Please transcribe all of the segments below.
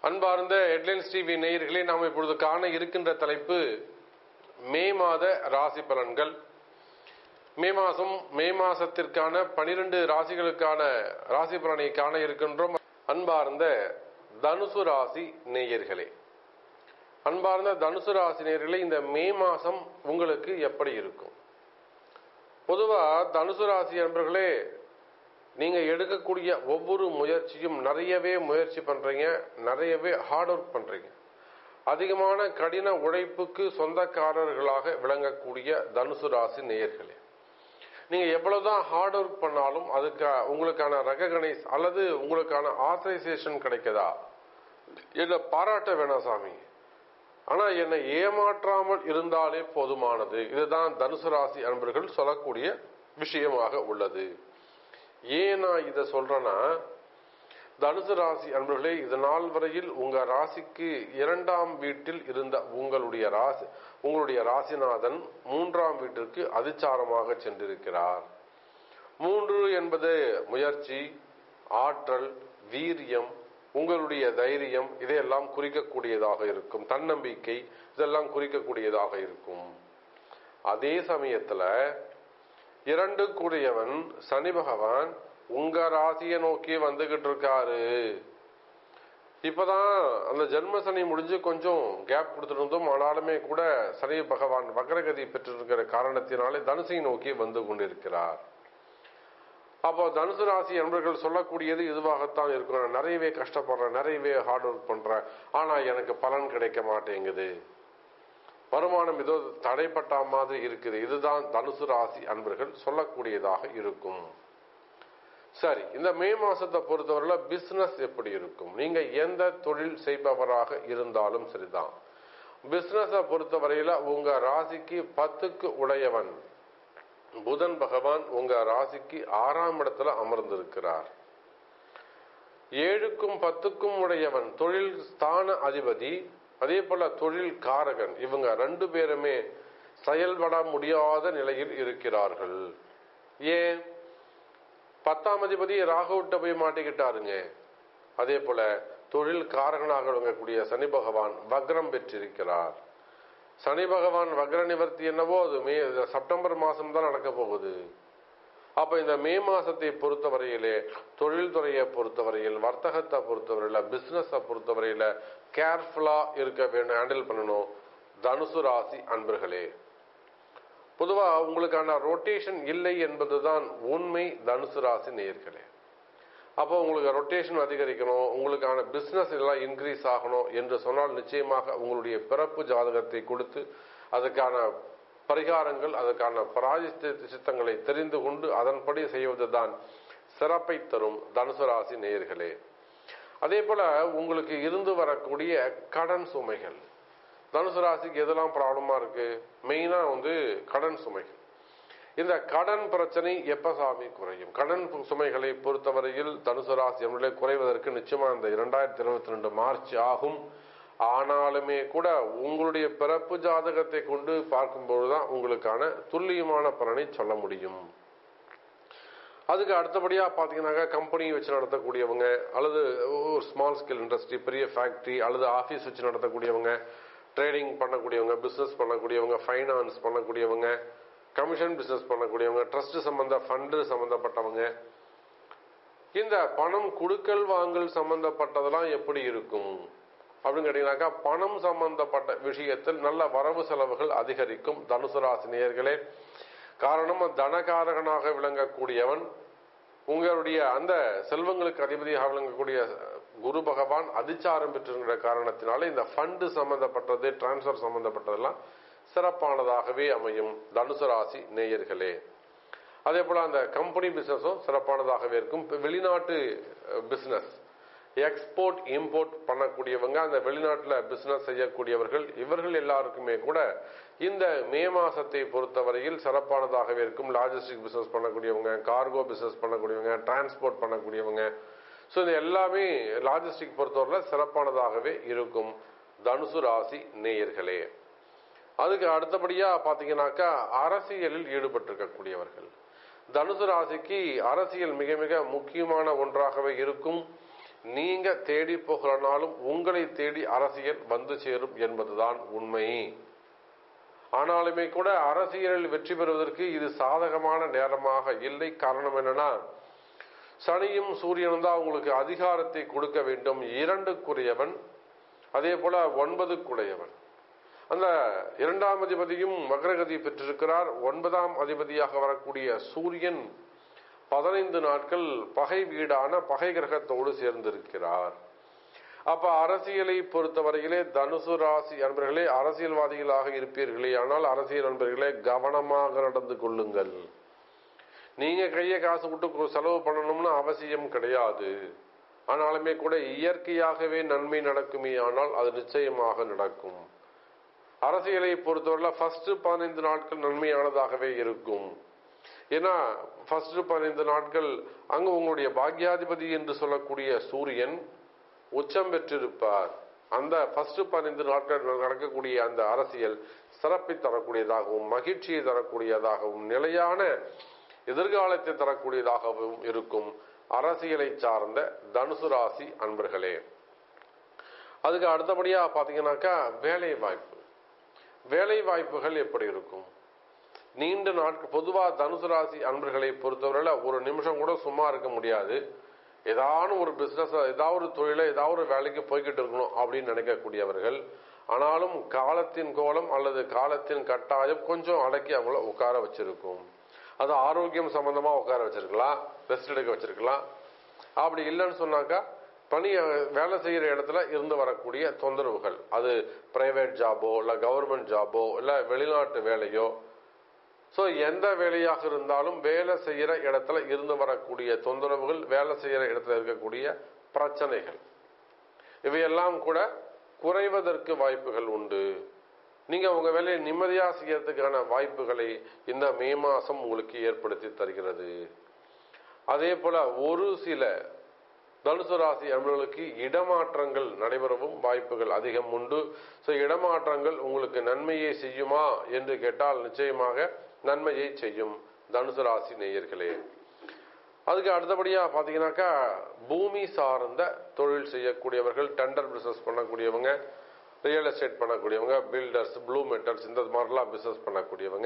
அன்பார்ந்த headlines TV நேயர்களே நாம் இப்பொழுது காண இருக்கின்ற தலைப்பு மே மாத ராசி பலன்கள் மே மாதம் மே மாசத்திற்கான பனிரெண்டு ராசிகளுக்கான ராசி பலனை காண இருக்கின்றோம் அன்பார்ந்த தனுசு ராசி நேயர்களே அன்பார்ந்த தனுசு ராசி நேயர்களே இந்த மே மாசம் உங்களுக்கு எப்படி இருக்கும் பொதுவா தனுசு ராசி அன்பர்களே நீங்க எடுக்கக்கூடிய ஒவ்வொரு முயற்சியும் நிறையவே முயற்சி பண்றீங்க நிறையவே ஹார்ட் ஒர்க் பண்றீங்க அதிகமான கடின உழைப்புக்கு சொந்தக்காரர்களாக விளங்கக்கூடிய தனுசு ராசி நேயர்களே நீங்க எவ்வளவுதான் ஹார்ட் ஒர்க் பண்ணாலும் அதுக்கு உங்களுக்கான ரெகனைஸ் அல்லது உங்களுக்கான ஆத்தரைசேஷன் கிடைக்குதா என்ன பாராட்ட வேணாம் சாமி ஆனா என்னை ஏமாற்றாமல் இருந்தாலே போதுமானது இதுதான் தனுசு ராசி அன்பர்கள் சொல்லக்கூடிய விஷயமாக உள்ளது ஏன் நான் இதை சொல்றேன்னா தனுசு ராசி அன்பர்களே இது நாள் வரையில் உங்க ராசிக்கு இரண்டாம் வீட்டில் இருந்த உங்களுடைய ராசி உங்களுடைய ராசிநாதன் மூன்றாம் வீட்டிற்கு அதிச்சாரமாக சென்றிருக்கிறார் மூன்று என்பது முயற்சி ஆற்றல் வீரியம் உங்களுடைய தைரியம் இதையெல்லாம் குறிக்கக்கூடியதாக இருக்கும் தன்னம்பிக்கை இதெல்லாம் குறிக்கக்கூடியதாக இருக்கும் அதே சமயத்துல இரண்டு கூடியவன் சனி பகவான் உங்க ராசியை நோக்கி வந்துகிட்டு இருக்காரு இப்பதான் அந்த ஜென்ம சனி முடிஞ்சு கொஞ்சம் கேப் கொடுத்துருந்தோம் ஆனாலுமே கூட சனி பகவான் வக்ரகதி பெற்றிருக்கிற காரணத்தினாலே தனுசை நோக்கி வந்து கொண்டிருக்கிறார் அப்போ தனுசு ராசி என்பர்கள் சொல்லக்கூடியது இதுவாகத்தான் இருக்கும் நான் நிறையவே கஷ்டப்படுறேன் நிறையவே ஹார்ட் ஒர்க் பண்றேன் ஆனா எனக்கு பலன் கிடைக்க மாட்டேங்குது வருமானம் ஏதோ தடைப்பட்ட மாதிரி இருக்குது இதுதான் தனுசு ராசி அன்பர்கள் சொல்லக்கூடியதாக இருக்கும் சரி இந்த மே மாசத்தை பொறுத்தவரையில பிசினஸ் எப்படி இருக்கும் நீங்க எந்த தொழில் செய்பவராக இருந்தாலும் சரிதான் பிசினஸ பொறுத்தவரையில உங்க ராசிக்கு பத்துக்கு உடையவன் புதன் பகவான் உங்க ராசிக்கு ஆறாம் இடத்துல அமர்ந்திருக்கிறார் ஏழுக்கும் பத்துக்கும் உடையவன் தொழில் ஸ்தான அதிபதி அதே போல தொழில் காரகன் இவங்க ரெண்டு பேருமே செயல்பட முடியாத நிலையில் இருக்கிறார்கள் ஏன் பத்தாம் அதிபதி ராகுவிட்ட போய் மாட்டிக்கிட்டாருங்க அதே போல தொழில் காரகனாக விளங்கக்கூடிய சனி பகவான் வக்ரம் பெற்றிருக்கிறார் சனி பகவான் வக்ர நிவர்த்தி என்னவோ அது மே செப்டம்பர் மாசம் தான் நடக்க போகுது அப்ப இந்த மே மாசத்தை பொறுத்தவரையிலே தொழில் துறையை பொறுத்தவரையில் வர்த்தகத்தை பொறுத்தவரையில பிசினஸை பொறுத்தவரையில கேர்ஃபுல்லா இருக்க வேண்டும் ஹேண்டில் பண்ணணும் தனுசு ராசி அன்பர்களே பொதுவா உங்களுக்கான ரொட்டேஷன் இல்லை என்பதுதான் உண்மை தனுசு ராசி நேர்களே அப்போ உங்களுக்கு ரொட்டேஷன் அதிகரிக்கணும் உங்களுக்கான பிசினஸ் எல்லாம் இன்க்ரீஸ் ஆகணும் என்று சொன்னால் நிச்சயமாக உங்களுடைய பிறப்பு ஜாதகத்தை கொடுத்து அதுக்கான பரிகாரங்கள் அதற்கான பராஜித்த சித்தங்களை தெரிந்து கொண்டு அதன்படி செய்வதுதான் சிறப்பை தரும் தனுசு ராசி நேயர்களே அதே போல உங்களுக்கு இருந்து வரக்கூடிய கடன் சுமைகள் தனுசு ராசிக்கு எதெல்லாம் ப்ராப்ளமா இருக்கு மெயினா வந்து கடன் சுமைகள் இந்த கடன் பிரச்சனை எப்ப சாமி குறையும் கடன் சுமைகளை பொறுத்தவரையில் தனுசு ராசி நம்மளே குறைவதற்கு நிச்சயமா இந்த இரண்டாயிரத்தி இருபத்தி ரெண்டு மார்ச் ஆகும் ஆனாலுமே கூட உங்களுடைய பிறப்பு ஜாதகத்தை கொண்டு பார்க்கும்போதுதான் உங்களுக்கான துல்லியமான பலனை சொல்ல முடியும் அதுக்கு அடுத்தபடியா பாத்தீங்கன்னாக்கா கம்பெனி வச்சு நடத்தக்கூடியவங்க அல்லது ஒரு ஸ்மால் ஸ்கேல் இண்டஸ்ட்ரி பெரிய ஃபேக்டரி அல்லது ஆபீஸ் வச்சு நடத்தக்கூடியவங்க ட்ரேடிங் பண்ணக்கூடியவங்க பிசினஸ் பண்ணக்கூடியவங்க ஃபைனான்ஸ் பண்ணக்கூடியவங்க கமிஷன் பிசினஸ் பண்ணக்கூடியவங்க ட்ரஸ்ட் சம்பந்த ஃபண்டு சம்பந்தப்பட்டவங்க இந்த பணம் குடுக்கல் வாங்கல் சம்பந்தப்பட்டதெல்லாம் எப்படி இருக்கும் அப்படின்னு கேட்டீங்கன்னாக்கா பணம் சம்பந்தப்பட்ட விஷயத்தில் நல்ல வரவு செலவுகள் அதிகரிக்கும் தனுசு ராசினியர்களே காரணம் தனகாரகனாக விளங்கக்கூடியவன் உங்களுடைய அந்த செல்வங்களுக்கு அதிபதியாக விளங்கக்கூடிய குரு பகவான் அதிச்சாரம் பெற்றிருக்கிற காரணத்தினால இந்த ஃபண்டு சம்பந்தப்பட்டது டிரான்ஸ்பர் சம்பந்தப்பட்டதெல்லாம் சிறப்பானதாகவே அமையும் தனுசு ராசி நேயர்களே அதே போல அந்த கம்பெனி பிசினஸும் சிறப்பானதாகவே இருக்கும் வெளிநாட்டு பிசினஸ் எக்ஸ்போர்ட் இம்போர்ட் பண்ணக்கூடியவங்க அந்த வெளிநாட்டில் பிசினஸ் செய்யக்கூடியவர்கள் இவர்கள் எல்லாருக்குமே கூட இந்த மே மாசத்தை பொறுத்தவரையில் சிறப்பானதாகவே இருக்கும் லாஜிஸ்டிக் பிசினஸ் பண்ணக்கூடியவங்க கார்கோ பிசினஸ் பண்ணக்கூடியவங்க டிரான்ஸ்போர்ட் பண்ணக்கூடியவங்க ஸோ இது எல்லாமே லாஜிஸ்டிக் பொறுத்தவரையில் சிறப்பானதாகவே இருக்கும் தனுசு ராசி நேயர்களே அதுக்கு அடுத்தபடியா பாத்தீங்கன்னாக்கா அரசியலில் ஈடுபட்டிருக்கக்கூடியவர்கள் தனுசு ராசிக்கு அரசியல் மிக மிக முக்கியமான ஒன்றாகவே இருக்கும் நீங்க தேடி போகிறனாலும் உங்களை தேடி அரசியல் வந்து சேரும் என்பதுதான் உண்மை ஆனாலுமே கூட அரசியலில் வெற்றி பெறுவதற்கு இது சாதகமான நேரமாக இல்லை காரணம் என்னன்னா சனியும் சூரியனும் தான் உங்களுக்கு அதிகாரத்தை கொடுக்க வேண்டும் இரண்டுக்குரியவன் அதே போல ஒன்பதுக்குடையவன் அந்த இரண்டாம் அதிபதியும் மகரகதி பெற்றிருக்கிறார் ஒன்பதாம் அதிபதியாக வரக்கூடிய சூரியன் பதினைந்து நாட்கள் பகை வீடான பகை கிரகத்தோடு சேர்ந்திருக்கிறார் அப்ப அரசியலை பொறுத்தவரையிலே தனுசு ராசி அன்பர்களே அரசியல்வாதிகளாக இருப்பீர்களே ஆனால் அரசியல் நண்பர்களே கவனமாக நடந்து கொள்ளுங்கள் நீங்க கையை காசு விட்டு செலவு பண்ணணும்னு அவசியம் கிடையாது ஆனாலுமே கூட இயற்கையாகவே நன்மை நடக்குமே ஆனால் அது நிச்சயமாக நடக்கும் அரசியலை பொறுத்தவரையில் ஃபர்ஸ்ட் பதினைந்து நாட்கள் நன்மையானதாகவே இருக்கும் ஏன்னா ஃபர்ஸ்ட் பதினைந்து நாட்கள் அங்கு உங்களுடைய பாக்யாதிபதி என்று சொல்லக்கூடிய சூரியன் உச்சம் பெற்றிருப்பார் அந்த ஃபர்ஸ்ட் பதினைந்து நாட்கள் நடக்கக்கூடிய அந்த அரசியல் சிறப்பை தரக்கூடியதாகவும் மகிழ்ச்சியை தரக்கூடியதாகவும் நிலையான எதிர்காலத்தை தரக்கூடியதாகவும் இருக்கும் அரசியலை சார்ந்த தனுசு ராசி அன்பர்களே அதுக்கு அடுத்தபடியா பாத்தீங்கன்னாக்கா வேலை வாய்ப்பு வேலை வாய்ப்புகள் எப்படி இருக்கும் நீண்ட நாட்கள் பொதுவா தனுசு ராசி அன்பர்களை பொறுத்தவரையில ஒரு நிமிஷம் கூட சும்மா இருக்க முடியாது ஏதாவது ஒரு பிசினஸ் ஏதாவது ஒரு தொழில ஏதாவது ஒரு வேலைக்கு போய்கிட்டு இருக்கணும் அப்படின்னு நினைக்கக்கூடியவர்கள் ஆனாலும் காலத்தின் கோலம் அல்லது காலத்தின் கட்டாயம் கொஞ்சம் அடக்கி அவங்கள உட்கார வச்சிருக்கும் அது ஆரோக்கியம் சம்பந்தமா உட்கார வச்சிருக்கலாம் ரெஸ்ட் எடுக்க வச்சிருக்கலாம் அப்படி இல்லைன்னு சொன்னாக்கா பணி வேலை செய்யற இடத்துல இருந்து வரக்கூடிய தொந்தரவுகள் அது பிரைவேட் ஜாபோ இல்ல கவர்மெண்ட் ஜாபோ இல்ல வெளிநாட்டு வேலையோ ஸோ எந்த வேலையாக இருந்தாலும் வேலை செய்யற இடத்துல இருந்து வரக்கூடிய தொந்தரவுகள் வேலை செய்யற இடத்துல இருக்கக்கூடிய பிரச்சனைகள் இவையெல்லாம் கூட குறைவதற்கு வாய்ப்புகள் உண்டு நீங்க உங்க வேலையை நிம்மதியா செய்யறதுக்கான வாய்ப்புகளை இந்த மே மாசம் உங்களுக்கு ஏற்படுத்தி தருகிறது அதே போல ஒரு சில தனுசு ராசி அன்பர்களுக்கு இடமாற்றங்கள் நடைபெறவும் வாய்ப்புகள் அதிகம் உண்டு ஸோ இடமாற்றங்கள் உங்களுக்கு நன்மையை செய்யுமா என்று கேட்டால் நிச்சயமாக நன்மையை செய்யும் தனுசு ராசி நேயர்களே அதுக்கு அடுத்தபடியா பாத்தீங்கன்னாக்கா பூமி சார்ந்த தொழில் செய்யக்கூடியவர்கள் டெண்டர் பிசினஸ் பண்ணக்கூடியவங்க ரியல் எஸ்டேட் பண்ணக்கூடியவங்க பில்டர்ஸ் ப்ளூ மெட்டர்ஸ் இந்த மாதிரிலாம் பிசினஸ் பண்ணக்கூடியவங்க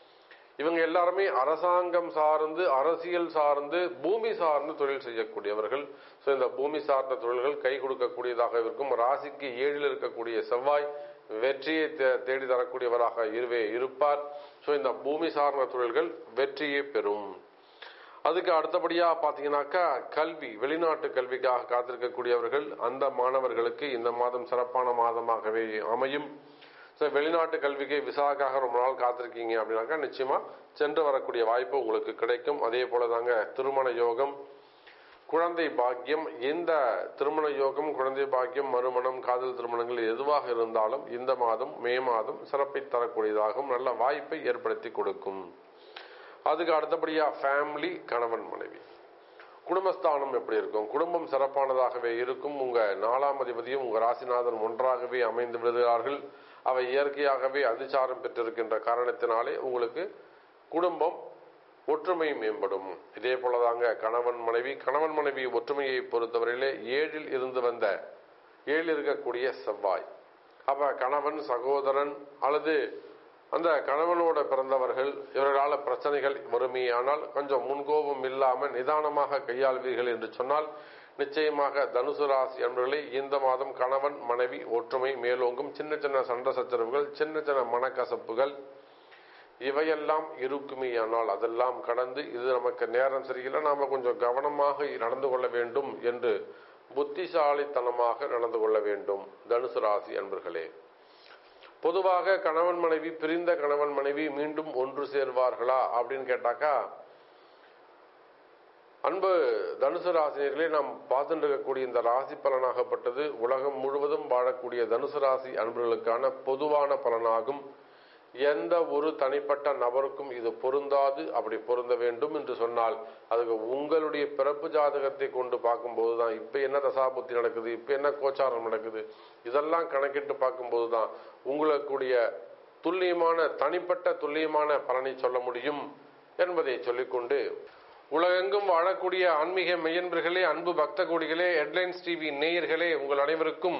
இவங்க எல்லாருமே அரசாங்கம் சார்ந்து அரசியல் சார்ந்து பூமி சார்ந்து தொழில் செய்யக்கூடியவர்கள் ஸோ இந்த பூமி சார்ந்த தொழில்கள் கை கொடுக்கக்கூடியதாக இருக்கும் ராசிக்கு ஏழில் இருக்கக்கூடிய செவ்வாய் வெற்றியை தேடி தரக்கூடியவராக இருவே இருப்பார் ஸோ இந்த பூமி சார்ந்த தொழில்கள் வெற்றியை பெறும் அதுக்கு அடுத்தபடியா பாத்தீங்கன்னாக்கா கல்வி வெளிநாட்டு கல்விக்காக காத்திருக்கக்கூடியவர்கள் அந்த மாணவர்களுக்கு இந்த மாதம் சிறப்பான மாதமாகவே அமையும் ஸோ வெளிநாட்டு கல்விக்கு விசாக்காக ரொம்ப நாள் காத்திருக்கீங்க அப்படின்னாக்கா நிச்சயமா சென்று வரக்கூடிய வாய்ப்பு உங்களுக்கு கிடைக்கும் அதே போல தாங்க திருமண யோகம் குழந்தை பாக்கியம் இந்த திருமண யோகம் குழந்தை பாக்கியம் மறுமணம் காதல் திருமணங்கள் எதுவாக இருந்தாலும் இந்த மாதம் மே மாதம் சிறப்பை தரக்கூடியதாகவும் நல்ல வாய்ப்பை ஏற்படுத்தி கொடுக்கும் அதுக்கு அடுத்தபடியா ஃபேமிலி கணவன் மனைவி குடும்பஸ்தானம் எப்படி இருக்கும் குடும்பம் சிறப்பானதாகவே இருக்கும் உங்க நாலாம் அதிபதியும் உங்க ராசிநாதன் ஒன்றாகவே அமைந்து விடுகிறார்கள் அவை இயற்கையாகவே அதிசாரம் பெற்றிருக்கின்ற காரணத்தினாலே உங்களுக்கு குடும்பம் ஒற்றுமை மேம்படும் இதே போலதாங்க கணவன் மனைவி கணவன் மனைவி ஒற்றுமையை பொறுத்தவரையிலே ஏழில் இருந்து வந்த ஏழில் இருக்கக்கூடிய செவ்வாய் அப்ப கணவன் சகோதரன் அல்லது அந்த கணவனோட பிறந்தவர்கள் இவர்களால் பிரச்சனைகள் வறுமையானால் கொஞ்சம் முன்கோபம் இல்லாம நிதானமாக கையாள்வீர்கள் என்று சொன்னால் நிச்சயமாக தனுசு ராசி என்பவர்களை இந்த மாதம் கணவன் மனைவி ஒற்றுமை மேலோங்கும் சின்ன சின்ன சண்டை சச்சரவுகள் சின்ன சின்ன மனக்கசப்புகள் இவையெல்லாம் இருக்குமேயானால் அதெல்லாம் கடந்து இது நமக்கு நேரம் சரியில்லை நாம கொஞ்சம் கவனமாக நடந்து கொள்ள வேண்டும் என்று புத்திசாலித்தனமாக நடந்து கொள்ள வேண்டும் தனுசு ராசி அன்பர்களே பொதுவாக கணவன் மனைவி பிரிந்த கணவன் மனைவி மீண்டும் ஒன்று சேர்வார்களா அப்படின்னு கேட்டாக்கா அன்பு தனுசு ராசினியர்களே நாம் பார்த்துட்டு இருக்கக்கூடிய இந்த ராசி பலனாகப்பட்டது உலகம் முழுவதும் வாழக்கூடிய தனுசு ராசி அன்பர்களுக்கான பொதுவான பலனாகும் எந்த ஒரு தனிப்பட்ட நபருக்கும் இது பொருந்தாது அப்படி பொருந்த வேண்டும் என்று சொன்னால் அதுக்கு உங்களுடைய பிறப்பு ஜாதகத்தை கொண்டு பார்க்கும்போது தான் இப்ப என்ன தசாபுத்தி நடக்குது இப்ப என்ன கோச்சாரம் நடக்குது இதெல்லாம் கணக்கிட்டு பார்க்கும்போது தான் உங்களுக்குடைய துல்லியமான தனிப்பட்ட துல்லியமான பலனை சொல்ல முடியும் என்பதை சொல்லிக்கொண்டு உலகெங்கும் வாழக்கூடிய ஆன்மீக மெய்யன்பர்களே அன்பு பக்த கோடிகளே ஹெட்லைன்ஸ் டிவி நேயர்களே உங்கள் அனைவருக்கும்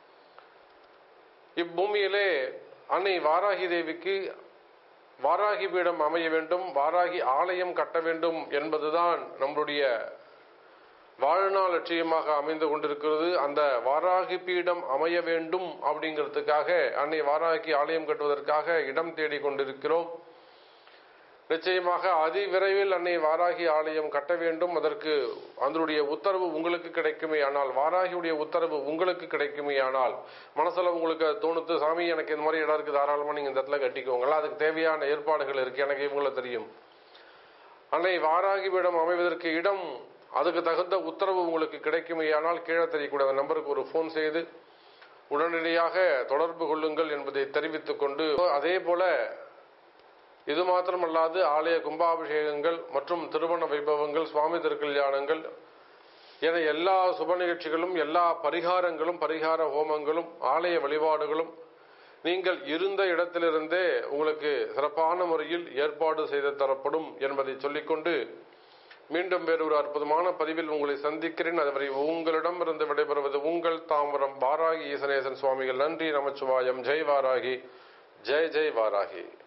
இப்பூமியிலே அன்னை வாராகி தேவிக்கு வாராகி பீடம் அமைய வேண்டும் வாராகி ஆலயம் கட்ட வேண்டும் என்பதுதான் நம்முடைய வாழ்நாள் லட்சியமாக அமைந்து கொண்டிருக்கிறது அந்த வாராகி பீடம் அமைய வேண்டும் அப்படிங்கிறதுக்காக அன்னை வாராகி ஆலயம் கட்டுவதற்காக இடம் தேடி கொண்டிருக்கிறோம் நிச்சயமாக அதி விரைவில் அன்னை வாராகி ஆலயம் கட்ட வேண்டும் அதற்கு அதனுடைய உத்தரவு உங்களுக்கு கிடைக்குமே ஆனால் வாராகியுடைய உத்தரவு உங்களுக்கு கிடைக்குமே ஆனால் மனசுல உங்களுக்கு அது தோணுத்து சாமி எனக்கு இந்த மாதிரி இடம் இருக்கு தாராளமா நீங்க இந்த இடத்துல கட்டிக்கோங்களா அதுக்கு தேவையான ஏற்பாடுகள் இருக்கு எனக்கு இவங்கள தெரியும் அன்னை வாராகி பீடம் அமைவதற்கு இடம் அதுக்கு தகுந்த உத்தரவு உங்களுக்கு கிடைக்குமே ஆனால் கீழே தெரியக்கூடிய அந்த நம்பருக்கு ஒரு ஃபோன் செய்து உடனடியாக தொடர்பு கொள்ளுங்கள் என்பதை தெரிவித்துக் கொண்டு அதே போல இது மாத்திரமல்லாது ஆலய கும்பாபிஷேகங்கள் மற்றும் திருமண வைபவங்கள் சுவாமி திருக்கல்யாணங்கள் என எல்லா சுப நிகழ்ச்சிகளும் எல்லா பரிகாரங்களும் பரிகார ஹோமங்களும் ஆலய வழிபாடுகளும் நீங்கள் இருந்த இடத்திலிருந்தே உங்களுக்கு சிறப்பான முறையில் ஏற்பாடு செய்து தரப்படும் என்பதை சொல்லிக்கொண்டு மீண்டும் வேறொரு அற்புதமான பதிவில் உங்களை சந்திக்கிறேன் அதுவரை உங்களிடமிருந்து விடைபெறுவது உங்கள் தாம்பரம் வாராகி ஈசனேசன் சுவாமிகள் நன்றி நமச்சிவாயம் ஜெய் வாராகி ஜெய் ஜெய் வாராகி